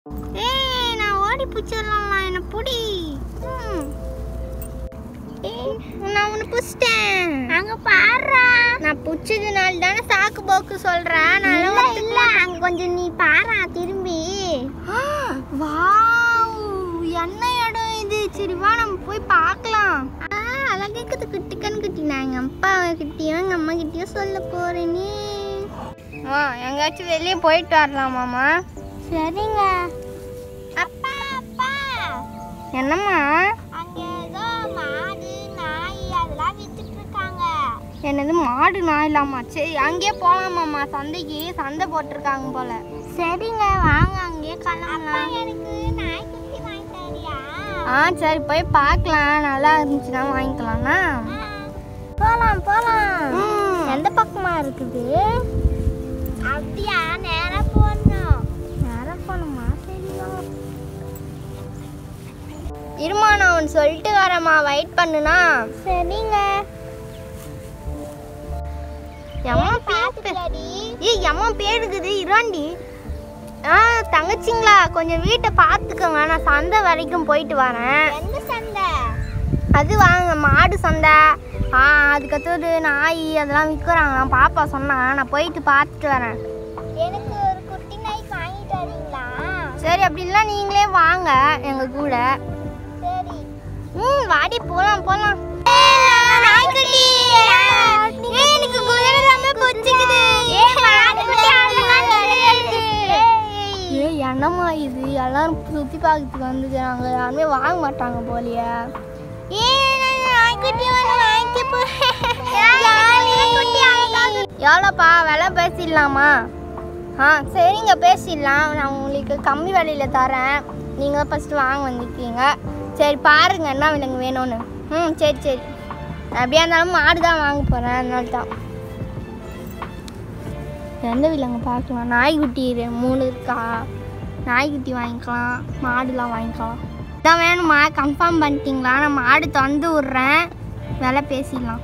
ஏய் நான் ஓடி பிடிச்சிடலாம் என்ன புடி ம். ஏய், நான் உன்னை பிடிச்சிட்டேன் அங்க பாடுறா நான் பிடிச்சதுனால தானே சாக்கு போக்கு சொல்றேன் நல்லா இல்ல அங்க கொஞ்சம் நீ பாரா திரும்பி வாவ் என்ன இடம் இது சரி வா நம்ம போய் பார்க்கலாம் அழகுக்கு கிட்டுக்கன்னு கிட்டி நான் எங்க அப்பா கிட்டயும் எங்க அம்மா கிட்டயும் சொல்ல போறேனே ஆ எங்கேயாச்சும் வெளியே போயிட்டு வரலாமாம்மா சரிங்க அப்பா அப்பா என்னம்மா அங்க ஏதோ மாடு நாய் அதெல்லாம் வித்துட்டு இருக்காங்க என்னது மாடு நாய் இல்லாமா சரி அங்கேயே போலாமாம்மா சந்தைக்கு சந்தை போட்டிருக்காங்க போல சரிங்க வாங்க அங்கேயே கிளம்பலாம் எனக்கு நாய்க்குட்டி வாங்கி தரியா ஆ சரி போய் பார்க்கலாம் நல்லா இருந்துச்சுன்னா வாங்கிக்கலாம்னா போலாம் போலாம் எந்த பக்கமா இருக்குது அப்படியா நேரா போகணும் நேரா போகணுமா தெரியும் இருமா நான் ஒன்று சொல்லிட்டு வரேம்மா வெயிட் பண்ணுனா சரிங்க எம்மா பேர் ஏய் எம்மா பேர் இருக்குது இராண்டி ஆ தங்கச்சிங்களா கொஞ்சம் வீட்டை பார்த்துக்கோங்க நான் சந்தை வரைக்கும் போயிட்டு வரேன் எந்த சந்தை அது வாங்க மாடு சந்தை ஆ அதுக்கடுத்தது நாய் அதெல்லாம் விற்கிறாங்களாம் பாப்பா சொன்னா நான் போயிட்டு பார்த்துட்டு வரேன் எனக்கு ஒரு குட்டி நாய் வாங்கி தரீங்களா சரி அப்படின்னா நீங்களே வாங்க எங்க கூட சரி ம் வாடி போலாம் போலாம் நாய்க்குட்டி எனக்கு குதிரை ரொம்ப பிடிச்சிக்குது ஏய் என்னம்மா இது எல்லாரும் சுற்றி பார்க்கறதுக்கு வந்துக்கிறாங்க யாருமே வாங்க மாட்டாங்க போலியே எவ்வளோப்பா விலை பேசிடலாமா ஆ சரிங்க பேசிடலாம் நான் உங்களுக்கு கம்மி விலையில் தரேன் நீங்கள் ஃபஸ்ட்டு வாங்க வந்துருக்கீங்க சரி பாருங்க என்ன விலங்கு வேணும்னு ம் சரி சரி அப்படியா இருந்தாலும் மாடு தான் வாங்க போகிறேன் அதனால தான் எந்த விலங்கு பார்க்கலாம் நாய்க்குட்டி இரு- மூணு இருக்கா நாய்க்குட்டி வாங்கிக்கலாம் மாடுலாம் வாங்கிக்கலாம் இதான் வேணுமா கன்ஃபார்ம் பண்ணிட்டீங்களா நான் மாடு தந்து விட்றேன் விலை பேசிடலாம்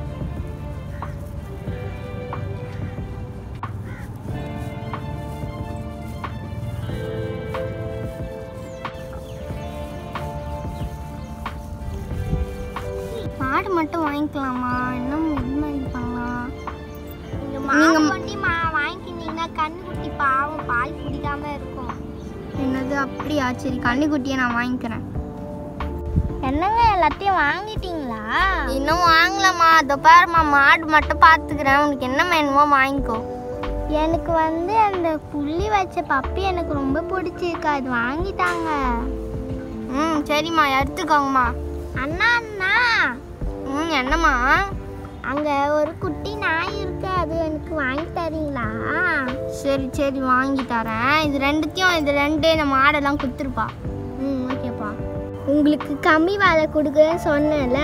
மாடு மட்டும் வாங்கிக்கலாமா இன்னும் இது மாதிரி பண்ணலாம் நீங்க வண்டி மா வாங்கிக்கிட்டீங்கன்னா கண்ணுக்குட்டி பாவம் பால் குடிக்காம இருக்கும் என்னது அப்படியா சரி கண்ணுக்குட்டியை நான் வாங்கிக்கிறேன் என்னங்க எல்லாத்தையும் வாங்கிட்டீங்களா இன்னும் வாங்கலாமா அதோ பாருமா மாடு மட்டும் பார்த்துக்கிறேன் உனக்கு என்ன வேணுமோ வாங்கிக்கோ எனக்கு வந்து அந்த புள்ளி வச்ச பப்பி எனக்கு ரொம்ப பிடிச்சிருக்கு அது வாங்கிட்டாங்க ம் சரிம்மா எடுத்துக்கோங்கம்மா அண்ணா அண்ணா ம் என்னம்மா அங்கே ஒரு குட்டி நாய் இருக்கு அது எனக்கு வாங்கி தரீங்களா சரி சரி வாங்கி தரேன் இது ரெண்டுத்தையும் இது ரெண்டு இந்த மாடெல்லாம் கொடுத்துருப்பா ம் ஓகேப்பா உங்களுக்கு கம்மி விலை கொடுக்குறேன்னு சொன்னேன்ல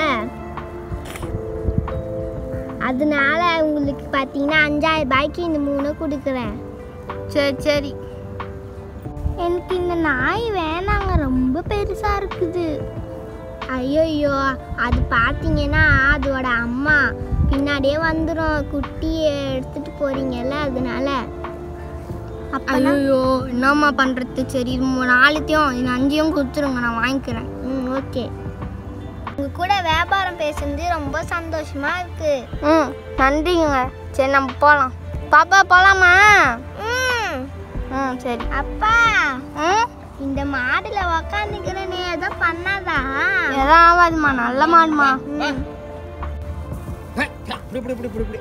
அதனால உங்களுக்கு பார்த்தீங்கன்னா அஞ்சாயிரம் ரூபாய்க்கு இந்த மூணு கொடுக்குறேன் சரி சரி எனக்கு இந்த நாய் வேணாங்க ரொம்ப பெருசாக இருக்குது ஐயோ அது பார்த்தீங்கன்னா அதோட அம்மா பின்னாடியே வந்துடும் குட்டியை எடுத்துட்டு போறீங்கல்ல அதனால ஐயோ என்னம்மா பண்ணுறது சரி இது மூ- நாலுத்தையும் இது அஞ்சையும் கொடுத்துருங்க நான் வாங்கிக்கிறேன் ம் ஓகே உங்க கூட வியாபாரம் பேசுனது ரொம்ப சந்தோஷமா இருக்கு ம் நன்றிங்க சரி நம்ம போகலாம் பாப்பா போகலாமா ம் ம் சரி அப்பா ம் இந்த மாடுல உக்காந்துக்கிறனே ஏதோ பண்ணாதா ஏதோ ஆகாதுமா நல்ல மாடுமா ம் இப்படி இப்படி இப்படி இப்படி இப்படி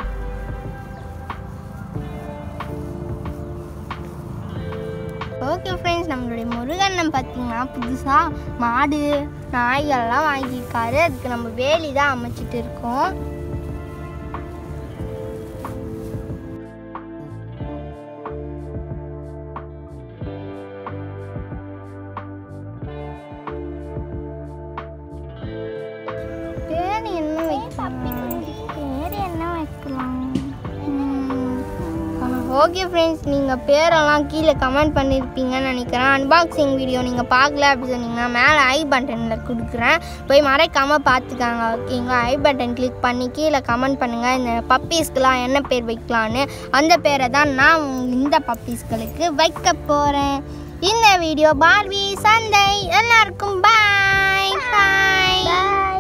ஓகே ஃப்ரெண்ட்ஸ் நம்மளுடைய முருகண்ணன் பார்த்தீங்கன்னா புதுசாக மாடு நாய்கள்லாம் வாங்கியிருக்காரு அதுக்கு நம்ம வேலி தான் அமைச்சிட்டு இருக்கோம் பேர் என்ன வைக்கலாம் பேர் என்ன வைக்கலாம் ஓகே ஃப்ரெண்ட்ஸ் நீங்கள் பேரெல்லாம் கீழே கமெண்ட் பண்ணியிருப்பீங்கன்னு நினைக்கிறேன் அன்பாக்சிங் வீடியோ நீங்கள் பார்க்கல அப்படி சொன்னீங்கன்னா மேலே ஐ பட்டனில் கொடுக்குறேன் போய் மறைக்காமல் பார்த்துக்காங்க ஓகேங்களா ஐ பட்டன் கிளிக் பண்ணி கீழே கமெண்ட் பண்ணுங்கள் இந்த பப்பீஸ்க்கெலாம் என்ன பேர் வைக்கலான்னு அந்த பேரை தான் நான் உங்க- இந்த பப்பீஸ்களுக்கு வைக்க போகிறேன் இந்த வீடியோ பார்வி சந்தை எல்லாருக்கும் பாய் பாய்